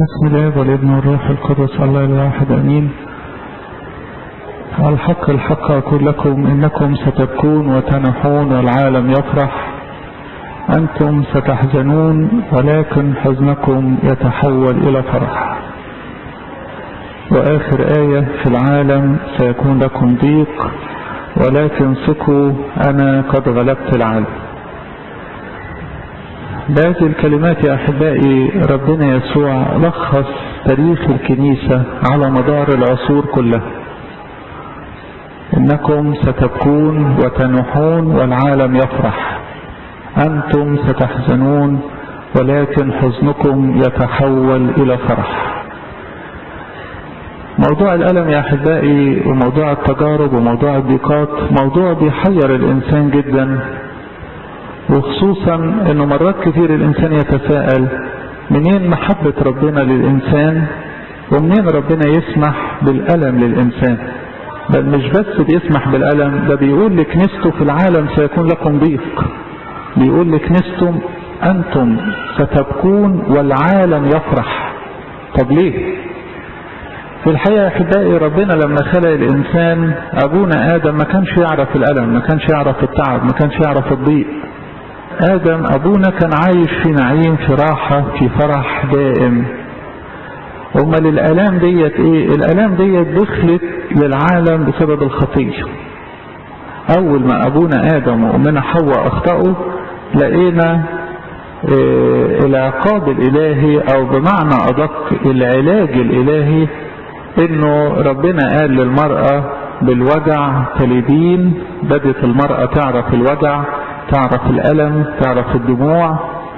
بسم الله والابن والروح القدس الله الواحد امين الحق الحق اقول لكم انكم ستبكون وتنحون والعالم يفرح انتم ستحزنون ولكن حزنكم يتحول الى فرح واخر ايه في العالم سيكون لكم ضيق ولكن ثقوا انا قد غلبت العالم بهذه الكلمات يا احبائي ربنا يسوع لخص تاريخ الكنيسة على مدار العصور كلها انكم ستبكون وتنحون والعالم يفرح انتم ستحزنون ولكن حزنكم يتحول الى فرح موضوع الالم يا احبائي وموضوع التجارب وموضوع الضيقات موضوع بيحير الانسان جدا وخصوصا انه مرات كتير الانسان يتساءل منين محبة ربنا للانسان ومنين ربنا يسمح بالالم للانسان بل مش بس بيسمح بالالم ده بيقول لكنيسته في العالم سيكون لكم ضيق بيقول لكنيسته انتم ستبكون والعالم يفرح طب ليه في الحقيقة يا احبائي ربنا لما خلق الانسان ابونا ادم ما كانش يعرف الالم ما كانش يعرف التعب ما كانش يعرف الضيق آدم أبونا كان عايش في نعيم في راحة في فرح دائم أمال الآلام ديت إيه؟ الآلام ديت دخلت للعالم بسبب الخطية أول ما أبونا آدم وأمنا حواء أخطأوا لقينا إيه العقاب الإلهي أو بمعنى أدق العلاج الإلهي إنه ربنا قال للمرأة بالوجع تلدين بدت المرأة تعرف الوجع تعرف الألم تعرف الدموع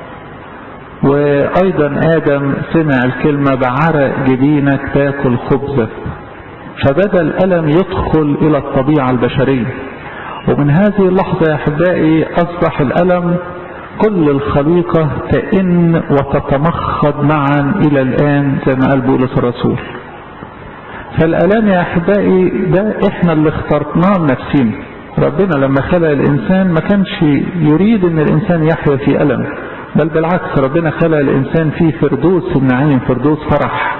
وأيضا آدم سمع الكلمة بعرق جبينك تاكل خبزك فبدأ الألم يدخل إلى الطبيعة البشرية ومن هذه اللحظة يا أحبائي أصبح الألم كل الخليقة تئن وتتمخض معا إلى الآن زي ما قال بولس الرسول فالألم يا أحبائي ده إحنا اللي اخترناه لنفسينا ربنا لما خلق الإنسان ما كانش يريد أن الإنسان يحيا في ألم بل بالعكس ربنا خلق الإنسان في فردوس النعيم فردوس فرح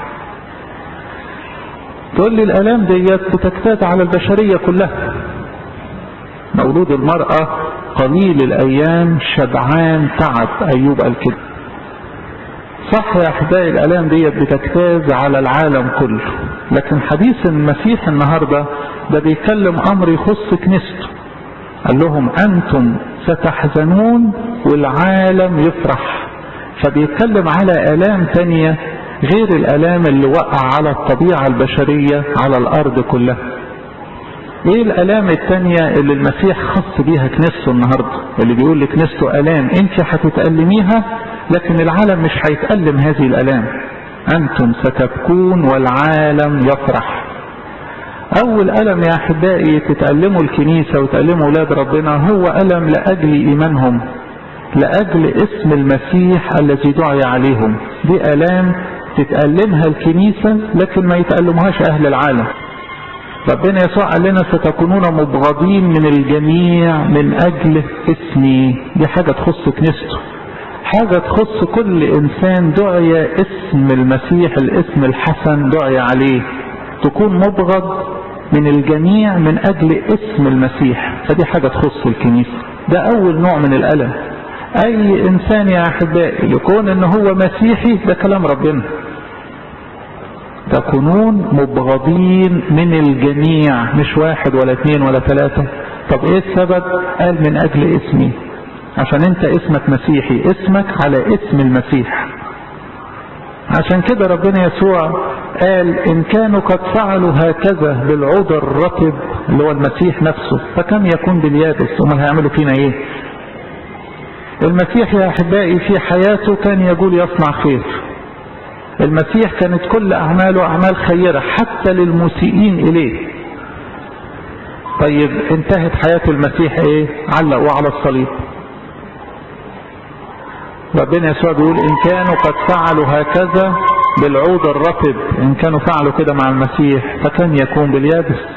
تقول لي الألام ديت بتجتاز على البشرية كلها مولود المرأة قليل الأيام شبعان تعب أيوب قال كده صح يا أحبائي الألام ديت بتجتاز على العالم كله لكن حديث المسيح النهاردة ده بيتكلم أمر يخص كنيسته قال لهم أنتم ستحزنون والعالم يفرح فبيتكلم على آلام تانية غير الآلام اللي وقع على الطبيعة البشرية على الأرض كلها ايه الالام التانية اللي المسيح خص بيها كنيسته النهاردة اللي بيقول لكنيسته الام انت هتتألميها لكن العالم مش هيتألم هذه الالام انتم ستبكون والعالم يفرح اول الم يا احبائي تتألموا الكنيسة وتألموا اولاد ربنا هو الم لاجل ايمانهم لاجل اسم المسيح الذي دعي عليهم دي الام تتألمها الكنيسة لكن ما يتألمهاش اهل العالم ربنا يسوع قال لنا ستكونون مبغضين من الجميع من اجل اسمي دي حاجة تخص كنيسته حاجة تخص كل انسان دعي اسم المسيح الاسم الحسن دعي عليه تكون مبغض من الجميع من اجل اسم المسيح فدي حاجة تخص الكنيسة ده اول نوع من الالم اي انسان يا احبائي يكون ان هو مسيحي ده كلام ربنا تكونون مبغضين من الجميع مش واحد ولا اثنين ولا ثلاثة طب ايه السبب قال من اجل اسمي عشان انت اسمك مسيحي اسمك على اسم المسيح عشان كده ربنا يسوع قال ان كانوا قد فعلوا هكذا بالعود الرطب اللي هو المسيح نفسه فكم يكون باليابس امال هيعملوا فينا ايه المسيح يا احبائي في حياته كان يقول يصنع خير المسيح كانت كل أعماله أعمال خيرة حتى للمسيئين إليه طيب انتهت حياة المسيح ايه علقوا على الصليب ربنا يسوع بيقول ان كانوا قد فعلوا هكذا بالعود الرطب ان كانوا فعلوا كده مع المسيح فكان يكون باليابس